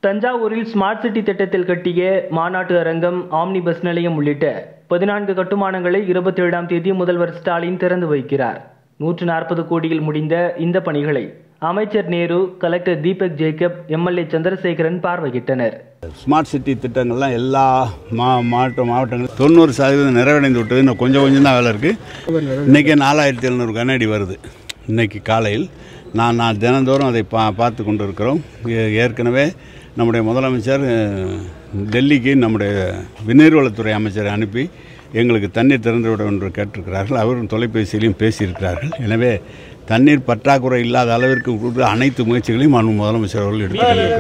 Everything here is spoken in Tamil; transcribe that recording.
தஞ்சாவூரில் ஸ்மார்ட் சிட்டி திட்டத்தில் கட்டிய மாநாட்டு அரங்கம் ஆம்னி பஸ் நிலையம் உள்ளிட்ட பதினான்கு கட்டுமானங்களை இருபத்தி ஏழாம் தேதி முதல்வர் ஸ்டாலின் திறந்து வைக்கிறார் நூற்று நாற்பது கோடியில் முடிந்த இந்த பணிகளை அமைச்சர் Nehru collector Deepak Jacob MLA Chandrasekaran பார்வையிட்டனர் ஸ்மார்ட் சிட்டி திட்டங்கள்லாம் எல்லா மா மாவட்ட மாவட்டங்களும் தொண்ணூறு சதவீதம் நிறைவடைந்து விட்டது இன்னும் கொஞ்சம் கொஞ்சம் தான் வேலை இருக்குது இன்றைக்கி நாலாயிரத்தி எழுநூறு கண்ணாடி வருது இன்னைக்கு காலையில் நான் நான் தினந்தோறும் அதை பா பார்த்து கொண்டு இருக்கிறோம் ஏ- ஏற்கனவே நம்முடைய முதலமைச்சர் அஹ், டெல்லிக்கு நம்முடைய நீர்வளத்துறை அமைச்சரை அனுப்பி எங்களுக்கு தண்ணீர் திறந்து விட என்று கேட்டிருக்கிறார்கள் அவரும் தொலைபேசியிலையும் பேசியிருக்கிறார்கள் எனவே தண்ணீர் பற்றாக்குறை இல்லாத அளவிற்கு கூட அனைத்து முயற்சிகளையும் மாண்பு முதலமைச்சர் அவர்கள் எடுத்துக்கொண்டிருக்கிறார்